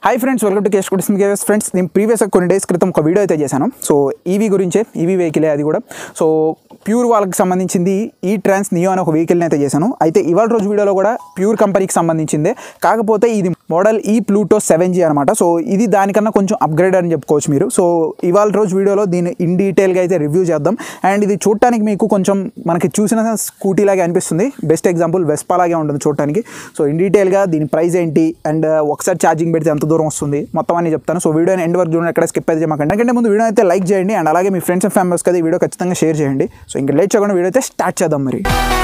hi friends welcome to కేస్ కుడిస్ KS friends నేను ప్రీవియస్ కొన్ని డేస్ క్రితం ఒక వీడియో అయితే చేశాను సో ఈవీ గురించే ఈవీ వెహికలే అది కూడా సో ప్యూర్ వాళ్ళకి సంబంధించింది ఈ ట్రాన్స్ నియో అనే ఒక వెహికల్ని అయితే చేశాను అయితే ఇవాళ రోజు వీడియోలో కూడా ప్యూర్ కంపెనీకి సంబంధించిందే కాకపోతే ఇది మోడల్ ఈ ప్లూటో సెవెన్ జీ అనమాట సో ఇది దానికన్నా కొంచెం అప్గ్రేడ్ అని చెప్పుకోవచ్చు మీరు సో ఇవాళ రోజు వీడియోలో దీన్ని ఇన్ డీటెయిల్గా అయితే రివ్యూ చేద్దాం అండ్ ఇది చూడటానికి మీకు కొంచెం మనకి చూసిన స్కూటీ లాగే అనిపిస్తుంది బెస్ట్ ఎగ్జాంపుల్ వెస్పా లాగే ఉంటుంది చూడటానికి సో ఇన్ డీటెయిల్గా దీని ప్రైస్ ఏంటి అండ్ ఒకసారి ఛార్జింగ్ పెడితే ఎంత దూరం వస్తుంది మొత్తం అన్ని చెప్తాను సో వీడియోని ఎండ్ వరకు చూడండి ఎక్కడ స్కిప్ అయితే చేయమాకండి ఎందుకంటే ముందు వీడియో అయితే లైక్ చేయండి అండ్ అలాగే మీ ఫ్రెండ్స్ అండ్ ఫ్యామిలీస్కి అయితే ఈ వీడియో ఖచ్చితంగా షేర్ చేయండి సో ఇంకా లేట్ చేయకుండా వీడియో అయితే స్టార్ట్ చేద్దాం మరి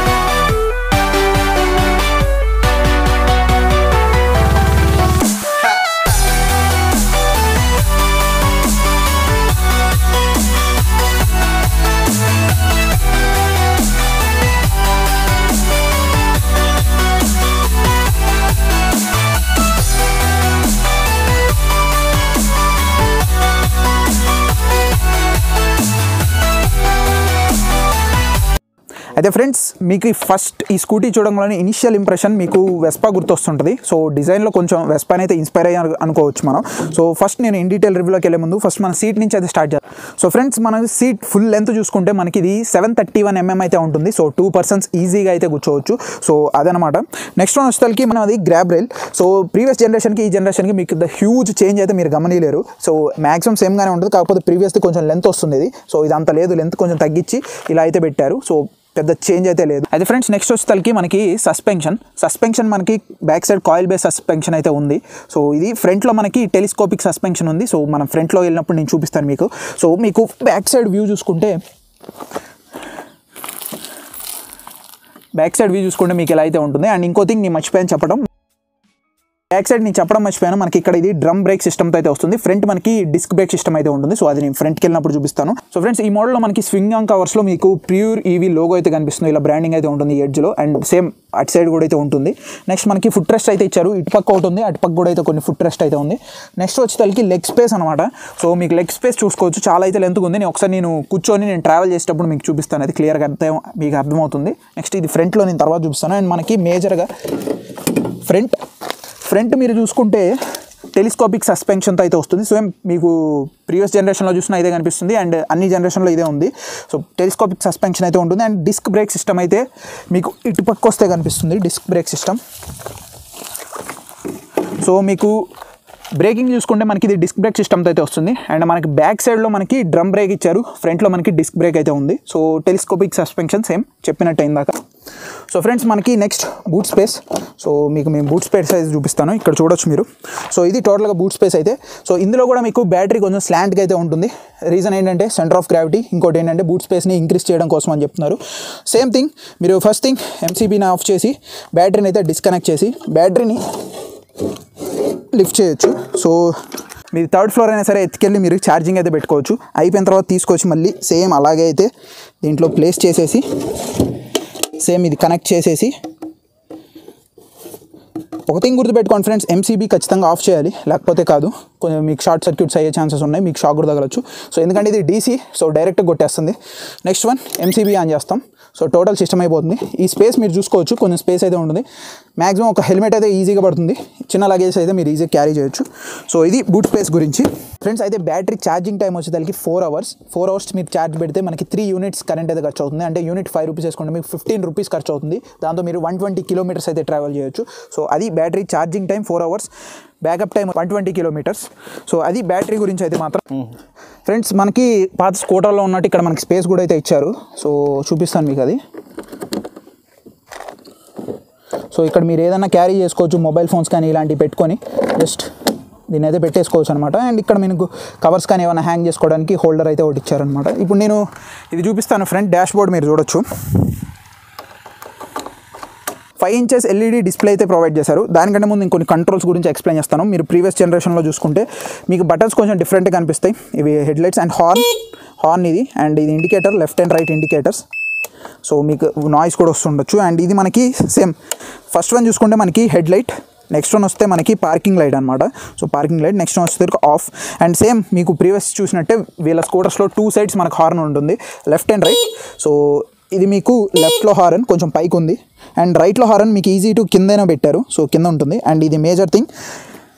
అయితే ఫ్రెండ్స్ మీకు ఈ ఫస్ట్ ఈ స్కూటీ చూడంగానే ఇనిషియల్ ఇంప్రెషన్ మీకు వెస్పా గుర్తొస్తుంటుంది సో డిజైన్లో కొంచెం వెస్పా అయితే ఇన్స్పైర్ అయ్యి అనుకోవచ్చు మనం సో ఫస్ట్ నేను ఇన్ డీటెయిల్ రివ్యూలోకి వెళ్ళే ముందు ఫస్ట్ మన సీట్ నుంచి అయితే స్టార్ట్ చేద్దాం సో ఫ్రెండ్స్ మన సీట్ ఫుల్ లెంత్ చూసుకుంటే మనకి ఇది సెవెన్ థర్టీ వన్ ఎంఎం అయితే ఉంటుంది సో టూ పర్సన్స్ ఈజీగా అయితే కూర్చోవచ్చు సో అదనమాట నెక్స్ట్ వన్ వచ్చేసరికి మనం అది గ్రాబ్ రైల్ సో ప్రీవియస్ జనరేషన్కి ఈ జనరేషన్కి మీకు ద హ్యూజ్ చేంజ్ అయితే మీరు గమనిలేరు సో మాక్సిమం సేమ్గానే ఉంటుంది కాకపోతే ప్రీవియస్ది కొంచెం లెంత్ వస్తుంది ఇది సో ఇది అంత లేదు లెంత్ కొంచెం తగ్గించి ఇలా అయితే పెట్టారు సో పెద్ద చేంజ్ అయితే లేదు అయితే ఫ్రెండ్స్ నెక్స్ట్ వచ్చేసరికి మనకి సస్పెన్షన్ సస్పెన్షన్ మనకి back side coil base suspension అయితే ఉంది సో ఇది ఫ్రంట్లో మనకి టెలిస్కోపిక్ సస్పెన్షన్ ఉంది సో మనం ఫ్రంట్లో వెళ్ళినప్పుడు నేను చూపిస్తాను మీకు సో మీకు బ్యాక్ సైడ్ వ్యూ చూసుకుంటే బ్యాక్ సైడ్ వ్యూ చూసుకుంటే మీకు ఎలా అయితే ఉంటుంది అండ్ ఇంకో థింగ్ నేను మర్చిపోయాను చెప్పడం బ్యాక్ సైడ్ నేను చెప్పడం మర్చిపోయాను మనకి ఇక్కడ ఇది డ్రమ్ బ్రేక్ సిస్టమ్తో అయితే వస్తుంది ఫ్రంట్ మనకి డిస్క్ బ్రేక్ సిస్టమ్ అయితే ఉంటుంది సో అది నేను ఫ్రంట్కి వెళ్ళినప్పుడు చూపిస్తాను సో ఫ్రెండ్స్ ఈ మోడల్లో మనకి స్వింగ్ ఆన్ కవర్స్లో మీకు ప్యూర్ ఈవీ లోగో అయితే కనిపిస్తుంది ఇలా బ్రాండింగ్ అయితే ఉంటుంది ఎడ్జ్లో అండ్ సేమ్ అటు సైడ్ కూడా అయితే ఉంటుంది నెక్స్ట్ మనకి ఫుట్ రెస్ట్ అయితే ఇచ్చారు ఇటు పక్క ఒకటి ఉంది అటు పక్క కూడా అయితే కొన్ని ఫుట్ రెస్ట్ అయితే ఉంది నెక్స్ట్ వచ్చేసరికి లెగ్ స్పేస్ అనమాట సో మీకు లెగ్ స్పేస్ చూసుకోవచ్చు చాలా అయితే లెంత్ ఉంది నేను ఒకసారి నేను కూర్చొని నేను ట్రావెల్ చేసేటప్పుడు మీకు చూపిస్తాను అది క్లియర్గా అర్థం మీకు అర్థమవుతుంది నెక్స్ట్ ఇది ఫ్రంట్లో నేను తర్వాత చూపిస్తాను అండ్ మనకి మేజర్గా ఫ్రంట్ ఫ్రంట్ మీరు చూసుకుంటే టెలిస్కోపిక్ సస్పెన్షన్తో అయితే వస్తుంది సేమ్ మీకు ప్రీవియస్ జనరేషన్లో చూసినా ఇదే కనిపిస్తుంది అండ్ అన్ని జనరేషన్లో ఇదే ఉంది సో టెలిస్కోపిక్ సస్పెన్షన్ అయితే ఉంటుంది అండ్ డిస్క్ బ్రేక్ సిస్టమ్ అయితే మీకు ఇటు పక్క వస్తే కనిపిస్తుంది డిస్క్ బ్రేక్ సిస్టమ్ సో మీకు బ్రేకింగ్ చూసుకుంటే మనకి ఇది డిస్క్ బ్రేక్ సిస్టమ్తో అయితే వస్తుంది అండ్ మనకి బ్యాక్ సైడ్లో మనకి డ్రమ్ బ్రేక్ ఇచ్చారు ఫ్రంట్లో మనకి డిస్క్ బ్రేక్ అయితే ఉంది సో టెలిస్కోపిక్ సస్పెన్షన్ సేమ్ చెప్పినట్టు అయిందాక సో ఫ్రెండ్స్ మనకి నెక్స్ట్ బూట్ స్పేస్ సో మీకు మేము బూట్ స్పేస్ సైజ్ చూపిస్తాను ఇక్కడ చూడొచ్చు మీరు సో ఇది టోటల్గా బూట్ స్పేస్ అయితే సో ఇందులో కూడా మీకు బ్యాటరీ కొంచెం స్లాంట్గా అయితే ఉంటుంది రీజన్ ఏంటంటే సెంటర్ ఆఫ్ గ్రావిటీ ఇంకోటి ఏంటంటే బూట్ స్పేస్ని ఇంక్రీజ్ చేయడం కోసం అని చెప్తున్నారు సేమ్ థింగ్ మీరు ఫస్ట్ థింగ్ ఎంసీబీని ఆఫ్ చేసి బ్యాటరీని అయితే డిస్కనెక్ట్ చేసి బ్యాటరీని లిఫ్ట్ చేయొచ్చు సో మీరు థర్డ్ ఫ్లోర్ అయినా సరే ఎత్తుకెళ్ళి మీరు ఛార్జింగ్ అయితే పెట్టుకోవచ్చు అయిపోయిన తర్వాత తీసుకొచ్చి మళ్ళీ సేమ్ అలాగే అయితే దీంట్లో ప్లేస్ చేసేసి సేమ్ ఇది కనెక్ట్ చేసేసి ఒక థింగ్ గుర్తుపెట్టుకోండి ఫ్రెండ్స్ ఎంసీబీ ఖచ్చితంగా ఆఫ్ చేయాలి లేకపోతే కాదు కొంచెం మీకు షార్ట్ సర్క్యూట్స్ అయ్యే ఛాన్సెస్ ఉన్నాయి మీకు షాక్ కూడా తగలచ్చు సో ఎందుకంటే ఇది డీసీ సో డైరెక్ట్గా కొట్టేస్తుంది నెక్స్ట్ వన్ ఎంసీబీ ఆన్ చేస్తాం సో టోటల్ సిస్టమ్ అయిపోతుంది ఈ స్పేస్ మీరు చూసుకోవచ్చు కొంచెం స్పేస్ అయితే ఉంటుంది మ్యాక్సిమం ఒక హెల్మెట్ అయితే ఈజీగా పడుతుంది చిన్న లగేజ్ అయితే మీరు ఈజీగా క్యారీ చేయొచ్చు సో ఇది బూట్ స్పేస్ గురించి ఫ్రెండ్స్ అయితే బ్యాటరీ ఛార్జింగ్ టైం వచ్చేసరికి ఫోర్ అవర్స్ ఫోర్ అవర్స్ మీరు ఛార్జ్ పెడితే మనకి త్రీ యూనిట్స్ కరెంట్ అయితే ఖర్చు అవుతుంది అంటే యూనిట్ ఫైవ్ రూపీస్ వేసుకుంటే మీకు ఫిఫ్టీన్ రూపీస్ ఖర్చు అవుతుంది దాంతో మీరు వన్ ట్వంటీ కిలోమీటర్స్ అయితే ట్రావెల్ చేయొచ్చు సో అది battery charging time four hours backup time one twenty kilometres so అది బ్యాటరీ గురించి అయితే మాత్రం ఫ్రెండ్స్ మనకి పాత స్కూటర్లో ఉన్నట్టు ఇక్కడ మనకి స్పేస్ కూడా అయితే ఇచ్చారు సో చూపిస్తాను మీకు అది సో ఇక్కడ మీరు ఏదైనా క్యారీ చేసుకోవచ్చు మొబైల్ ఫోన్స్ కానీ ఇలాంటివి పెట్టుకొని జస్ట్ దీన్ని అయితే పెట్టేసుకోవచ్చు అనమాట అండ్ ఇక్కడ మీకు కవర్స్ కానీ ఏమైనా హ్యాంగ్ చేసుకోవడానికి హోల్డర్ అయితే ఒకటి ఇచ్చారనమాట ఇప్పుడు నేను ఇది చూపిస్తాను ఫ్రంట్ డాష్ బోర్డ్ మీరు చూడొచ్చు ఫైవ్ ఇంచెస్ ఎల్ఈడి డిస్ప్లే అయితే ప్రొవైడ్ చేశారు దానికంటే ముందు ఇంకొన్ని కంట్రోల్స్ గురించి ఎక్స్ప్లెయిన్ చేస్తాను మీరు ప్రీవియస్ జనరేషన్లో చూసుకుంటే మీకు బటన్స్ కొంచెం డిఫరెంట్గా కనిపిస్తాయి ఇవి హెడ్లైట్స్ అండ్ హార్న్ హార్న్ ఇది అండ్ ఇది indicator left and right indicators so మీకు నాయిస్ కూడా వస్తుండొచ్చు అండ్ ఇది మనకి సేమ్ ఫస్ట్ వన్ చూసుకుంటే మనకి హెడ్ లైట్ నెక్స్ట్ వన్ వస్తే మనకి పార్కింగ్ లైట్ అనమాట so parking light next one వస్తే ఆఫ్ అండ్ సేమ్ మీకు ప్రీవియస్ చూసినట్టే వీళ్ళ స్కూటర్స్లో టూ సైడ్స్ మనకు హార్న్ ఉంటుంది లెఫ్ట్ అండ్ రైట్ సో ఇది మీకు లెఫ్ట్లో హారన్ కొంచెం పైకి ఉంది అండ్ రైట్లో హారన్ మీకు ఈజీ టు కిందైనా పెట్టారు సో కింద ఉంటుంది అండ్ ఇది మేజర్ థింగ్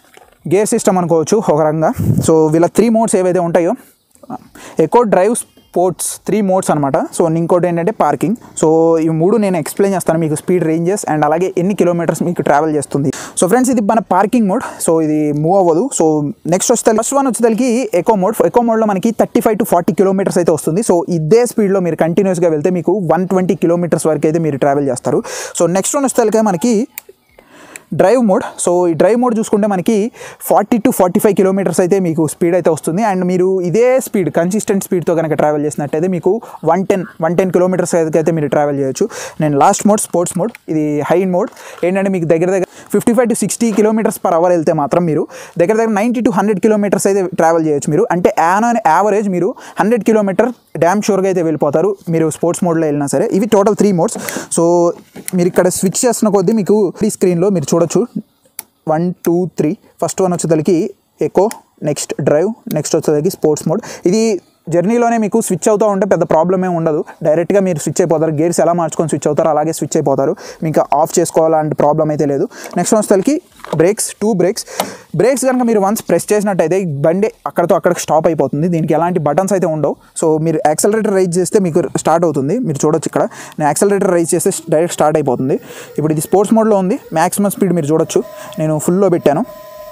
గేర్ సిస్టమ్ అనుకోవచ్చు ఒక రకంగా సో వీళ్ళ త్రీ మోడ్స్ ఏవైతే ఉంటాయో eco drive sports three modes అనమాట సో ఇంకోటి ఏంటంటే పార్కింగ్ సో ఈ మూడు నేను ఎక్స్ప్లెయిన్ చేస్తాను మీకు స్పీడ్ రేంజెస్ అండ్ అలాగే ఎన్ని కిలోమీటర్స్ మీకు ట్రావెల్ చేస్తుంది సో ఫ్రెండ్స్ ఇది మన పార్కింగ్ మోడ్ సో ఇది మూవ్ అవ్వదు సో నెక్స్ట్ వస్తే ఫస్ట్ వన్ వచ్చేసరికి ఎకో మోడ్ ఎకో మోడ్లో మనకి thirty five to forty kilometres అయితే వస్తుంది సో ఇదే స్పీడ్లో మీరు కంటిన్యూస్గా వెళ్తే మీకు వన్ ట్వంటీ కిలోమీటర్స్ వరకు అయితే మీరు ట్రావెల్ చేస్తారు సో నెక్స్ట్ వన్ వచ్చేసరికి మనకి డ్రైవ్ మోడ్ సో ఈ డ్రైవ్ మోడ్ చూసుకుంటే మనకి forty to forty five kilometres అయితే మీకు స్పీడ్ అయితే వస్తుంది అండ్ మీరు ఇదే స్పీడ్ కన్సిస్టెంట్ స్పీడ్తో కనుక ట్రావెల్ చేసినట్టయితే మీకు one ten one ten kilometres అయితే మీరు ట్రావెల్ చేయొచ్చు నేను లాస్ట్ మోడ్ స్పోర్ట్స్ మోడ్ ఇది హై మోడ్ ఏంటంటే మీకు దగ్గర దగ్గర fifty five to sixty kilometres per hour వెళ్తే మాత్రం మీరు దగ్గర దగ్గర నైంటీ టు హండ్రెడ్ కిలోమీటర్స్ అయితే ట్రావెల్ చేయొచ్చు మీరు అంటే యాన్ యావరేజ్ మీరు హండ్రెడ్ కిలోమీటర్ డ్యామ్ షూర్గా అయితే వెళ్ళిపోతారు మీరు స్పోర్ట్స్ మోడ్లో వెళ్ళినా సరే ఇవి టోటల్ త్రీ మోడ్స్ సో మీరు ఇక్కడ స్విచ్ చేస్తున్న కొద్దీ మీకు ఈ స్క్రీన్లో మీరు చూడొచ్చు one two three first one వచ్చేసరికి ఎకో నెక్స్ట్ డ్రైవ్ నెక్స్ట్ వచ్చేసరికి స్పోర్ట్స్ మోడ్ ఇది జర్నీలోనే మీకు స్విచ్ అవుతూ ఉంటే పెద్ద ప్రాబ్లం ఏమి ఉండదు డైరెక్ట్గా మీరు స్విచ్ అయిపోతారు గేర్స్ ఎలా మార్చుకొని స్విచ్ అవుతారు అలాగే స్విచ్ అయిపోతారు మీకు ఆఫ్ చేసుకోవాలంటే ప్రాబ్లం అయితే లేదు నెక్స్ట్ వచ్చేసరికి బ్రేక్స్ టూ బ్రేక్స్ బ్రేక్స్ కనుక మీరు వన్స్ ప్రెస్ చేసినట్టయితే ఈ బండి అక్కడతో అక్కడికి స్టాప్ అయిపోతుంది దీనికి ఎలాంటి బటన్స్ అయితే ఉండవు సో మీరు యాక్సలరేటర్ రైజ్ చేస్తే మీకు స్టార్ట్ అవుతుంది మీరు చూడొచ్చు ఇక్కడ నేను యాక్సలరేటర్ రైజ్ చేస్తే డైరెక్ట్ స్టార్ట్ అయిపోతుంది ఇప్పుడు ఇది స్పోర్ట్స్ మోడ్లో ఉంది మ్యాక్సిమం స్పీడ్ మీరు చూడొచ్చు నేను ఫుల్లో పెట్టాను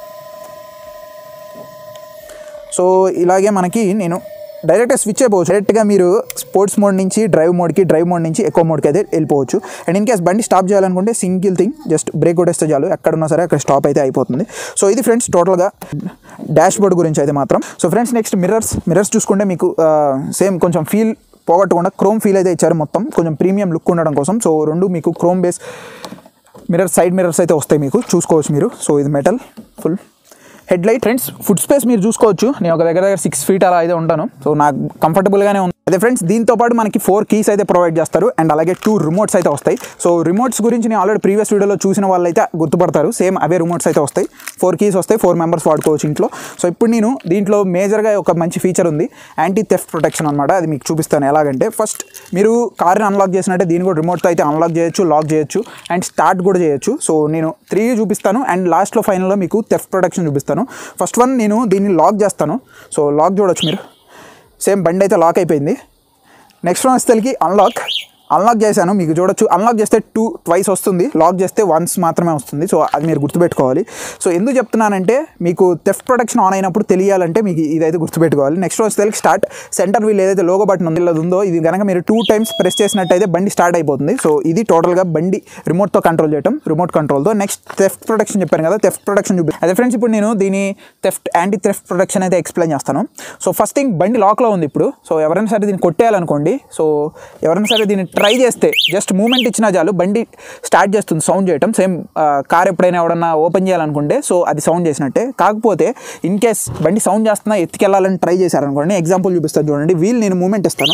సో ఇలాగే మనకి నేను డైరెక్ట్గా స్విచ్ అయిపోవచ్చు డైరెక్ట్గా మీరు స్పోర్ట్స్ మోడ్ నుంచి డ్రైవ్ మోడ్కి డ్రైవ్ మోడ్ నుంచి ఎక్కువ మోడ్కి అయితే వెళ్ళిపోవచ్చు అండ్ ఇన్ కేస్ బండి స్టాప్ చేయాలనుకుంటే సింగిల్ థింగ్ జస్ట్ బ్రేక్ కొట్టేస్తే చాలు ఎక్కడున్నా సరే అక్కడ స్టాప్ అయితే అయిపోతుంది సో ఇది ఫ్రెండ్స్ టోటల్గా డాష్ బోర్డ్ గురించి అయితే మాత్రం so friends next mirrors mirrors చూసుకుంటే మీకు సేమ్ కొంచెం ఫీల్ పోగొట్టకుండా క్రోమ్ ఫీల్ అయితే ఇచ్చారు మొత్తం కొంచెం ప్రీమియం లుక్ ఉండడం కోసం సో రెండు మీకు chrome base mirror side mirrors అయితే వస్తాయి మీకు చూసుకోవచ్చు మీరు సో ఇది metal full head light friends food space మీరు చూసుకోవచ్చు నేను ఒక దగ్గర దగ్గర సిక్స్ ఫీట్ అలా అయితే ఉంటాను సో నాకు కంఫర్టబుల్గానే ఉంది అదే ఫ్రెండ్స్ దీంతో పాటు మనకి ఫోర్ కీస్ అయితే ప్రొవైడ్ చేస్తారు అండ్ అలాగే టూ రిమోట్స్ అయితే వస్తాయి సో రిమోట్స్ గురించి నేను ఆల్రెడీ ప్రీవియస్ వీడియోలో చూసిన వాళ్ళు అయితే గుర్తుపడతారు సేమ్ అవే రిమోట్స్ అయితే వస్తాయి ఫోర్ కీస్ వస్తాయి ఫోర్ మెంబర్స్ వాడుకోవచ్చు ఇంట్లో సో ఇప్పుడు నేను దీంట్లో మేజర్గా ఒక మంచి ఫీచర్ ఉంది యాంటీ థెఫ్ట్ ప్రొటెక్షన్ అనమాట అది మీకు చూపిస్తాను ఎలాగంటే ఫస్ట్ మీరు కార్ని అన్లాక్ చేసినట్టే దీన్ని కూడా రిమోట్తో అయితే అన్లాక్ చేయొచ్చు లాక్ చేయొచ్చు అండ్ స్టార్ట్ కూడా చేయొచ్చు సో నేను త్రీ చూపిస్తాను అండ్ లాస్ట్లో ఫైనల్లో మీకు థెఫ్ట్ ప్రొటెక్షన్ చూపిస్తాను ఫస్ట్ వన్ నేను దీన్ని లాక్ చేస్తాను సో లాక్ చూడొచ్చు మీరు సేమ్ బండి అయితే లాక్ అయిపోయింది నెక్స్ట్ వన్ వచ్చేసరికి అన్లాక్ అన్లాక్ చేశాను మీకు చూడొచ్చు అన్లాక్ చేస్తే టూ ట్వైస్ వస్తుంది లాక్ చేస్తే వన్స్ మాత్రమే వస్తుంది సో అది మీరు గుర్తుపెట్టుకోవాలి సో ఎందుకు చెప్తున్నానంటే మీకు థెఫ్ట్ ప్రొటెక్షన్ ఆన్ అయినప్పుడు తెలియాలంటే మీకు ఇదైతే గుర్తుపెట్టుకోవాలి నెక్స్ట్ వచ్చేసరికి స్టార్ట్ సెంటర్ వీల్ ఏదైతే లోగో బటన్ ఉందో ఇలా ఉందో ఇది కనుక మీరు టూ టైమ్స్ ప్రెస్ చేసినట్టయితే బండి స్టార్ట్ అయిపోతుంది సో ఇది టోటల్గా బండి రిమోట్తో కంట్రోల్ చేయటం రిమోట్ కంట్రోల్తో నెక్స్ట్ థెఫ్ట్ ప్రొటెక్షన్ చెప్పాను కదా థెఫ్ట్ ప్రొటెక్షన్ చూపి అదే ఫ్రెండ్స్ ఇప్పుడు నేను దీని థెఫ్ట్ యాంటీ థెఫ్ట్ ప్రొటెక్షన్ అయితే ఎక్స్ప్లెయిన్ చేస్తాను సో ఫస్ట్ థింగ్ బండి లాక్లో ఉంది ఇప్పుడు సో ఎవరైనా సరే దీన్ని కొట్టేయాలనుకోండి సో ఎవరైనా సరే దీన్ని ట్రై చేస్తే జస్ట్ మూమెంట్ ఇచ్చినా చాలు బండి స్టార్ట్ చేస్తుంది సౌండ్ చేయటం సేమ్ కార్ ఎప్పుడైనా ఎవడన్నా ఓపెన్ చేయాలనుకుంటే సో అది సౌండ్ చేసినట్టే కాకపోతే ఇన్ కేస్ బండి సౌండ్ చేస్తున్నా ఎత్తుకెళ్ళాలని ట్రై చేశారనుకోండి ఎగ్జాంపుల్ చూపిస్తాను చూడండి వీల్ నేను మూమెంట్ ఇస్తాను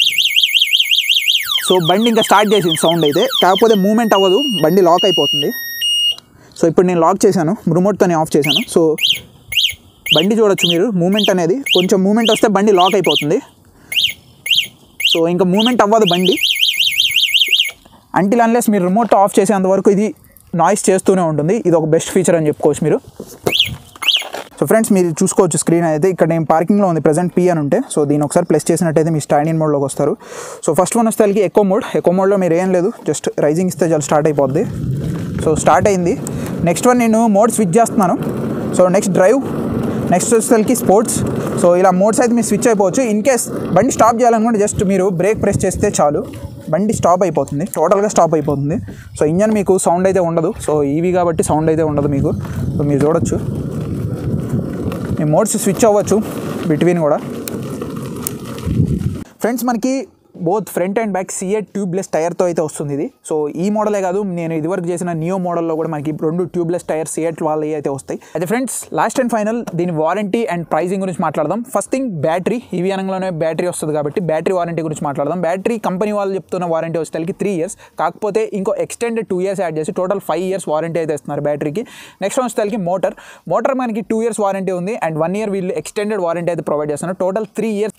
సో బండి ఇంకా స్టార్ట్ చేసింది సౌండ్ అయితే కాకపోతే మూమెంట్ అవ్వదు బండి లాక్ అయిపోతుంది సో ఇప్పుడు నేను లాక్ చేశాను రిమోట్తోనే ఆఫ్ చేశాను సో బండి చూడొచ్చు మీరు మూమెంట్ అనేది కొంచెం మూమెంట్ వస్తే బండి లాక్ అయిపోతుంది సో ఇంకా మూమెంట్ అవ్వదు బండి అంటిల్ అన్లెస్ మీరు రిమోట్ ఆఫ్ చేసేంత వరకు ఇది నాయిస్ చేస్తూనే ఉంటుంది ఇది ఒక బెస్ట్ ఫీచర్ అని చెప్పుకోవచ్చు మీరు సో ఫ్రెండ్స్ మీరు చూసుకోవచ్చు స్క్రీన్ అయితే ఇక్కడ నేను పార్కింగ్లో ఉంది ప్రజెంట్ పీ అని ఉంటే సో దీన్ని ఒకసారి ప్లస్ చేసినట్టయితే మీ స్టాండింగ్ మోడ్లోకి వస్తారు సో ఫస్ట్ వన్ వస్తే ఎకో మోడ్ ఎకో మోడ్లో మీరు ఏం లేదు జస్ట్ రైజింగ్ ఇస్తే చాలా స్టార్ట్ అయిపోద్ది సో స్టార్ట్ అయింది నెక్స్ట్ వన్ నేను మోడ్ స్విచ్ చేస్తున్నాను సో నెక్స్ట్ డ్రైవ్ నెక్స్ట్ వచ్చేసరికి స్పోర్ట్స్ సో ఇలా మోడ్స్ అయితే మీరు స్విచ్ అయిపోవచ్చు ఇన్ కేస్ బండి స్టాప్ చేయాలనుకుంటే జస్ట్ మీరు బ్రేక్ ప్రెస్ చేస్తే చాలు బండి స్టాప్ అయిపోతుంది టోటల్గా స్టాప్ అయిపోతుంది సో ఇంజన్ మీకు సౌండ్ అయితే ఉండదు సో ఈవీ కాబట్టి సౌండ్ అయితే ఉండదు మీకు సో మీరు చూడొచ్చు మీ మోడ్స్ స్విచ్ అవ్వచ్చు బిట్వీన్ కూడా ఫ్రెండ్స్ మనకి బోత్ ఫ్రంట్ అండ్ బ్యాక్ సిఏ ట్యూబ్లెస్ టైర్తో అయితే వస్తుంది ఇది సో ఈ మోడలే కాదు నేను ఇదివరకు చేసిన నియో మోడల్లో కూడా మనకి రెండు ట్యూబ్లెస్ టైర్ సిఎట్ వాళ్ళవి అయితే వస్తాయి అయితే ఫ్రెండ్స్ లాస్ట్ అండ్ ఫైనల్ దీని వారంటీ అండ్ ప్రైసింగ్ గురించి మాట్లాడదాం ఫస్ట్ థింగ్ బ్యాటరీ ఈవీ అనగానే బ్యాటరీ వస్తుంది కాబట్టి బ్యాటరీ వారంటీ గురించి మాట్లాడదాం బ్యాటరీ కంపెనీ వాళ్ళు చెప్తున్న వారంటీ వచ్చేసరికి త్రీ ఇయర్స్ కాకపోతే ఇంకో ఎక్స్టెండెడ్ టూ ఇయర్స్ యాడ్ చేసి టోటల్ ఫైవ్ ఇయర్స్ వారంటీ అయితే ఇస్తున్నారు బ్యాటరీకి నెక్స్ట్ వచ్చేసరికి మోటార్ మోటార్ మనకి టూ ఇయర్స్ వారంటీ ఉంది అండ్ వన్ ఇయర్ వీళ్ళు ఎక్స్టెండెడ్ వారంటీ అయితే ప్రొవైడ్ చేస్తున్నారు total three years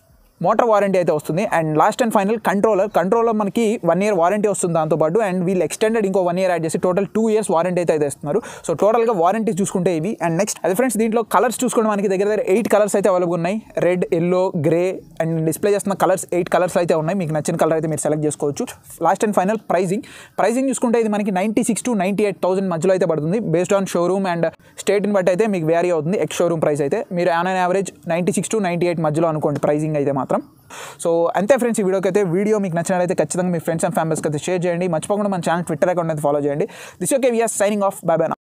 motor warranty అయితే వస్తుంది and last and final controller controller మనకి వన్ ఇయర్ వారంటీ వస్తుంది దాంతోపాటు అండ్ వీళ్ళు ఎక్స్టెండెడ్ ఇంకో వన్ ఇయర్ యాడ్ చేసి టోటల్ టూ ఇయర్స్ వారంటీ అయితే అయితే ఇస్తున్నారు సో టోటల్గా వారంటీ చూసుకుంటే ఇవి అండ్ నెక్స్ట్ అదే ఫ్రెండ్స్ దీంట్లో కలర్స్ చూసుకుంటే మనకి దగ్గర దగ్గర ఎయిట్ కలర్స్ అయితే అవైలబుల్ ఉన్నాయి red yellow grey and display చేస్తున్న కలర్స్ ఎయిట్ కలర్స్ అయితే ఉన్నాయి మీకు నచ్చిన కలర్ అయితే మీరు సెలెక్ట్ చేసుకోవచ్చు last and final pricing pricing చూసుకుంటే ఇది మనకి ninety six to ninety eight thousand మధ్యలో అయితే పడుతుంది బేస్డ్ ఆన్ షోరూమ్ అండ్ స్టేట్ని బట్టి అయితే మీకు వ్యారీ అవుతుంది ఎక్స్ షోరూమ్ ప్రైస్ అయితే మీరు on an average ninety six to ninety eight మధ్యలో అనుకోండి ప్రైజింగ్ అయితే మాత్రం సో అంతే ఫ్రెండ్స్ ఈ వీడియోకి అయితే వీడియో మీకు నచ్చినట్లయితే ఖచ్చితంగా మీ ఫ్రెండ్స్ అండ్ ఫ్యామిలీస్కి అయితే షేర్ చేయండి మర్చిపోకుండా మన ఛానల్ ట్విట్టర్ అకౌంట్ అయితే ఫాలో చేయండి this okay we're signing off bye by